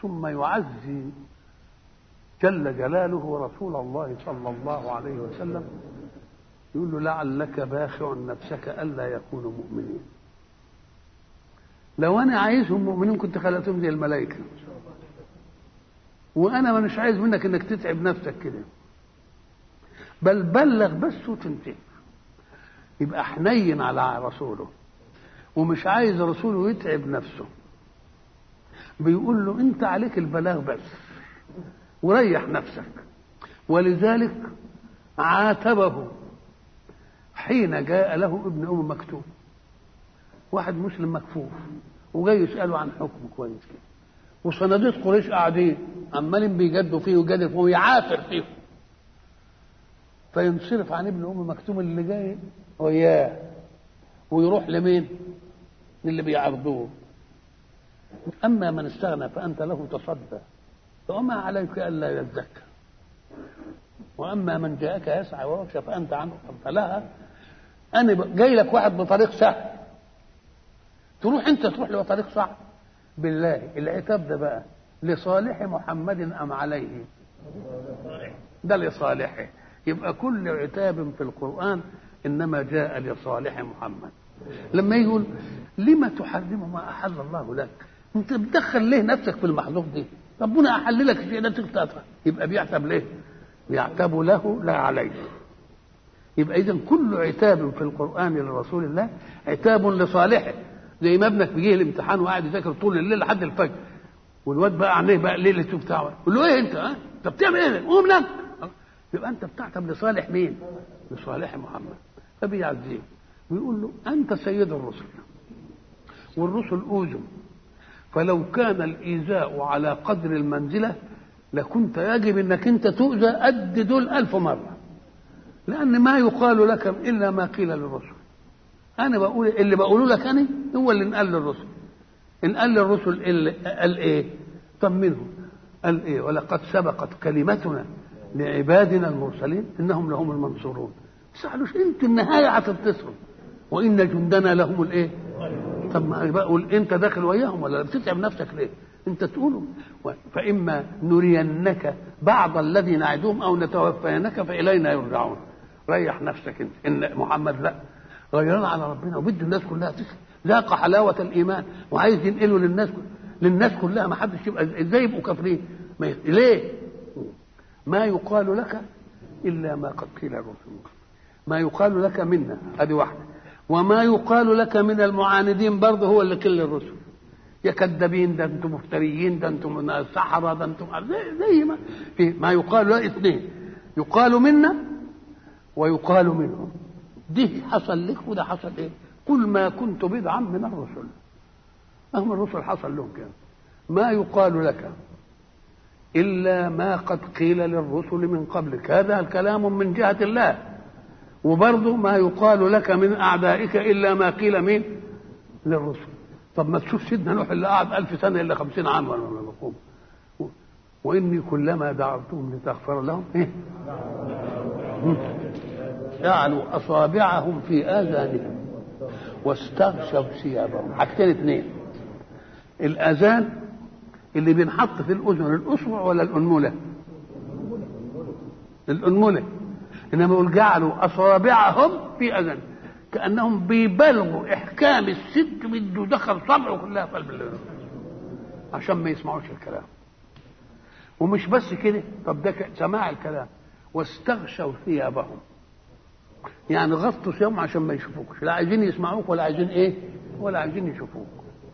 ثم يعزي جل جلاله رسول الله صلى الله عليه وسلم يقول له لعلك باخع نفسك الا يكونوا مؤمنين لو انا عايزهم مؤمنين كنت خلقتهم زي الملائكه وانا مش عايز منك انك تتعب نفسك كده بل بلغ بس وتنتهي يبقى حنين على رسوله ومش عايز رسوله يتعب نفسه بيقول له انت عليك البلاغ بس وريح نفسك ولذلك عاتبه حين جاء له ابن ام مكتوم واحد مسلم مكفوف وجاي يساله عن حكم كويس كده وصناديق قريش قاعدين عمالين بيجدوا فيه ويجادل فيه ويعافر فيه فينصرف عن ابن ام مكتوم اللي جاي وياه ويروح لمين؟ اللي بيعرضوه اما من استغنى فانت له تصدى وما عليك الا يزكى واما من جاءك يسعى ويخشى فانت عنه فلها انا جاي لك واحد بطريق سهل تروح انت تروح له طريق صعب بالله العتاب ده بقى لصالح محمد ام عليه ده لصالحه يبقى كل عتاب في القران انما جاء لصالح محمد لما يقول لما تحرم ما احل الله لك انت بتدخل ليه نفسك في المحظوظ دي ربنا احل لك الشيء ده تقطعه يبقى بيعتب ليه بيعتب له لا عليه يبقى اذا كل عتاب في القران لرسول الله عتاب لصالحه زي ما ابنك بيجي الامتحان وقاعد يذاكر طول الليل لحد الفجر والواد بقى عينيه بقى ليله بتاعه يقول له ايه انت ها انت بتعمل ايه قوم لك يبقى انت بتعتب لصالح مين لصالح محمد فبيعزيه ويقول له انت سيد الرسل والرسل اوذوا فلو كان الايذاء على قدر المنزله لكنت يجب انك انت تؤذى قد دول الف مره لان ما يقال لك الا ما قيل للرسل انا بقول اللي بقوله لك انا هو اللي انقال للرسل انقال للرسل اللي قال ايه طمنهم قال ايه ولقد سبقت كلمتنا لعبادنا المرسلين انهم لهم المنصورون سألوش انت النهايه هتتصل وان جندنا لهم الايه طب ما بقول انت داخل وياهم ولا بتتعب نفسك ليه انت تقولوا فاما نرينك بعض الذي نعدهم او نتوفينك فالينا يرجعون ريح نفسك انت ان محمد لا غيران على ربنا وبده الناس كلها تسلم ذاق حلاوه الايمان وعايز ينقله للناس للناس كلها ما حدش يبقى ازاي يبقوا كافرين ما ي... ليه ما يقال لك الا ما قد قيل الرسول ما يقال لك منا هذه واحده وما يقال لك من المعاندين برضه هو اللي قيل للرسل يا كذابين ده انتم مفتريين ده انتم سحرة ده انتم زي, زي ما في ما يقال له اثنين يقال منا ويقال منهم دي حصل لك وده حصل ايه قل ما كنت بدعا من الرسل هم الرسل حصل لهم كده ما يقال لك إلا ما قد قيل للرسل من قبلك هذا الكلام من جهة الله وبرضه ما يقال لك من أعدائك إلا ما قيل مين للرسل طب ما تشوف سيدنا نوح اللي قعد ألف سنة إلا خمسين عام ولا مقوم وإني كلما دعوتهم لتغفر لهم إيه؟ جعلوا أصابعهم في آذانهم واستغشوا ثيابهم حاجتين اثنين الأذان اللي بينحط في الأذن الأصبع ولا الأنملة؟ الأنملة إنما يقول جعلوا أصابعهم في أذان كأنهم بيبالغوا إحكام الست بده دخل صبعه كلها في قلب الأذن عشان ما يسمعوش الكلام ومش بس كده طب ده سماع الكلام واستغشوا ثيابهم يعني غطوا ثيابهم عشان ما يشوفوكش لا عايزين يسمعوك ولا عايزين ايه ولا عايزين يشوفوك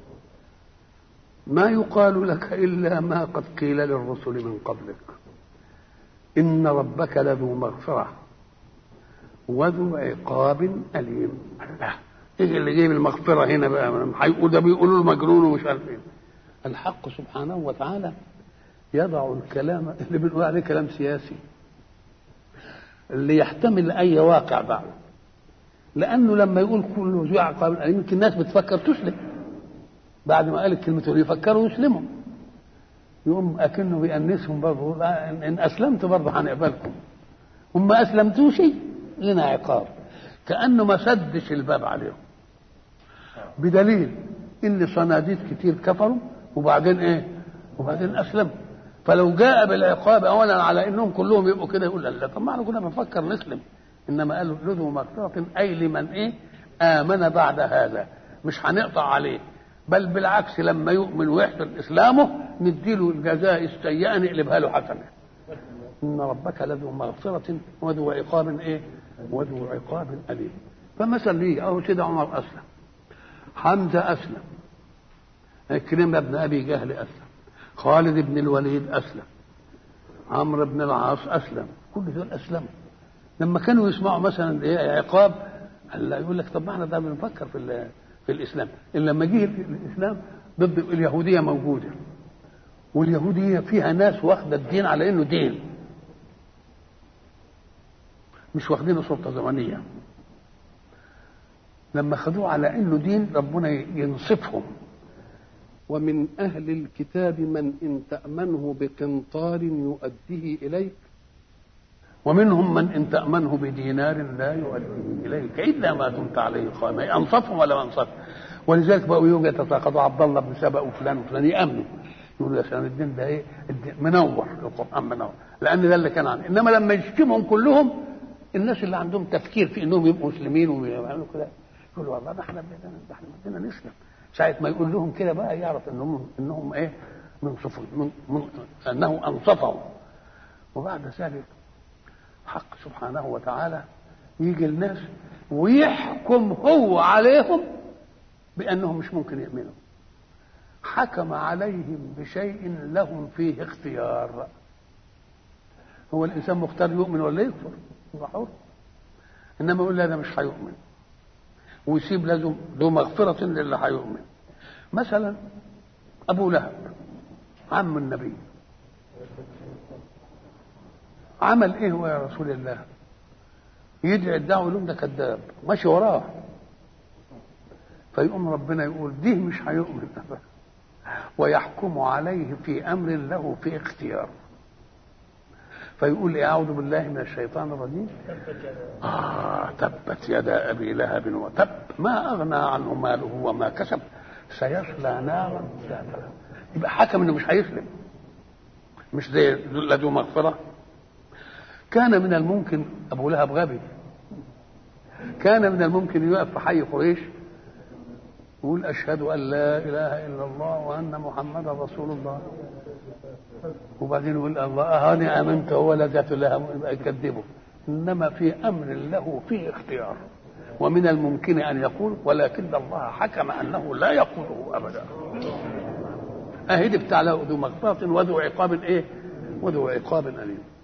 ما يقال لك الا ما قد قيل للرسل من قبلك ان ربك لذو مغفره وذو عقاب اليم ايه اللي جايب المغفره هنا بقى هيقول ده بيقولوا له مجنون ومش عارف ايه الحق سبحانه وتعالى يضع الكلام اللي بنقول عليه كلام سياسي اللي يحتمل اي واقع بعد لانه لما يقول كل ذو عقاب اليم يمكن الناس بتفكر تسلم بعد ما قال الكلمة يفكروا يسلموا يقوم اكنه بيأنسهم برضه ان اسلمت برضه هنقبلكم هم ما اسلمتوش لنا عقاب كانه ما سدش الباب عليهم بدليل ان صناديد كتير كفروا وبعدين ايه وبعدين اسلم فلو جاء بالعقاب اولا على انهم كلهم يبقوا كده يقول لا طب ما احنا كنا بنفكر نسلم انما قالوا له مغفره اي لمن ايه امن بعد هذا مش هنقطع عليه بل بالعكس لما يؤمن ويحسن اسلامه نديله الجزاء السيئه نقلبها له حسنه ان ربك لذو مغفره وذو عقاب ايه وذو عقاب اليم فمثل لي اهو سيدنا عمر اسلم حمزه اسلم عكرمه بن ابي جهل اسلم خالد بن الوليد اسلم عمرو بن العاص اسلم كل دول اسلموا لما كانوا يسمعوا مثلا ايه عقاب هلا يقول لك طب ما احنا ده بنفكر في في الاسلام الا لما جه الاسلام ضد اليهوديه موجوده واليهوديه فيها ناس واخده الدين على انه دين مش واخدينه سلطه زمنيه لما خدوه على انه دين ربنا ينصفهم ومن اهل الكتاب من ان تامنه بقنطار يؤديه اليك ومنهم من ان تامنه بدينار لا يؤديه اليك الا ما دمت عليه قائما انصفهم ولا ما انصفهم ولذلك بقوا يوجد يتساقطوا عبد الله بن سبأ وفلان وفلان يامنوا يقولوا يا سلام الدين ده ايه الدين منور القران منور لان ده اللي كان عنه انما لما يشتمهم كلهم الناس اللي عندهم تفكير في انهم يبقوا مسلمين ويعملوا كده يقولوا والله ده احنا بدنا ده احنا بدنا نسلم ساعة ما يقول لهم كده بقى يعرف انهم انهم ايه منصف من من انه انصفهم وبعد ذلك حق سبحانه وتعالى يجي الناس ويحكم هو عليهم بانهم مش ممكن يؤمنوا حكم عليهم بشيء لهم فيه اختيار هو الانسان مختار يؤمن ولا يكفر هو حر انما يقول لا ده مش هيؤمن ويسيب لازم ذو مغفرة للي هيؤمن مثلا أبو لهب عم النبي عمل ايه هو يا رسول الله يدعي الدعوة لهم ده كذاب ماشي وراه فيقوم ربنا يقول دي مش هيؤمن ويحكم عليه في امر له في اختيار فيقول اعوذ بالله من الشيطان الرجيم آه تبت يدا ابي لهب وتب ما اغنى عنه ماله وما كسب سيصلى نارا ذات يبقى حكم انه مش هيسلم مش زي ذو مغفره كان من الممكن ابو لهب غبي كان من الممكن يقف في حي قريش يقول اشهد ان لا اله الا الله وان محمدا رسول الله وبعدين يقول الله هاني امنت هو لذات الله يبقى يكذبه انما في امر له فيه اختيار ومن الممكن ان يقول ولكن الله حكم انه لا يقوله ابدا اهدي بتاع له ذو مغفرة وذو عقاب ايه؟ وذو عقاب اليم